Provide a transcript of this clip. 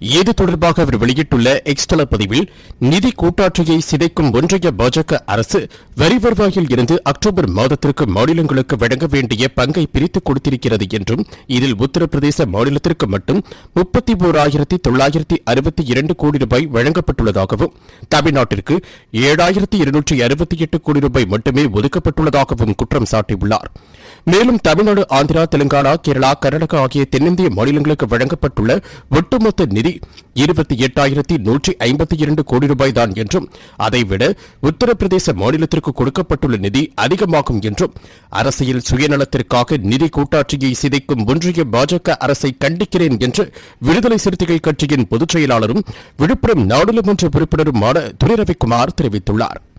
இது தொடர்பாக அவர் வெளியிட்டுள்ள எக்ஸ்தல பதிவில் நிதி கூட்டாட்சியை சிதைக்கும் ஒன்றிய பாஜக அரசு வரி வருவாயில் இருந்து அக்டோபர் மாதத்திற்கு மாநிலங்களுக்கு வழங்க வேண்டிய பங்கை பிரித்துக் கொடுத்திருக்கிறது என்றும் இதில் உத்தரப்பிரதேச மாநிலத்திற்கு மட்டும் முப்பத்தி ஓராயிரத்தி தொள்ளாயிரத்தி அறுபத்தி இரண்டு கோடி ரூபாய் வழங்கப்பட்டுள்ளதாகவும் தமிழ்நாட்டிற்கு ஏழாயிரத்தி இருநூற்றி அறுபத்தி எட்டு கோடி ரூபாய் மட்டுமே ஒதுக்கப்பட்டுள்ளதாகவும் குற்றம் சாட்டியுள்ளார் மேலும் தமிழ்நாடு ஆந்திரா தெலுங்கானா கேரளா கர்நாடகா ஆகிய தென்னிந்திய மாநிலங்களுக்கு வழங்கப்பட்டுள்ள ஒட்டுமொத்த நிதி இருபத்தி எட்டாயிரத்தி நூற்றி ஐம்பத்தி இரண்டு கோடி ரூபாய் தான் என்றும் அதைவிட உத்தரப்பிரதேச மாநிலத்திற்கு கொடுக்கப்பட்டுள்ள நிதி அதிகமாகும் என்றும் அரசியல் சுயநலத்திற்காக நிதி கூட்டாட்சியை சிதைக்கும் ஒன்றிய பாஜக அரசை கண்டிக்கிறேன் என்று விடுதலை சிறுத்தைகள் கட்சியின் பொதுச் செயலாளரும் விழுப்புரம் நாடாளுமன்ற உறுப்பினருமான துரை ரவிக்குமார் தெரிவித்துள்ளார்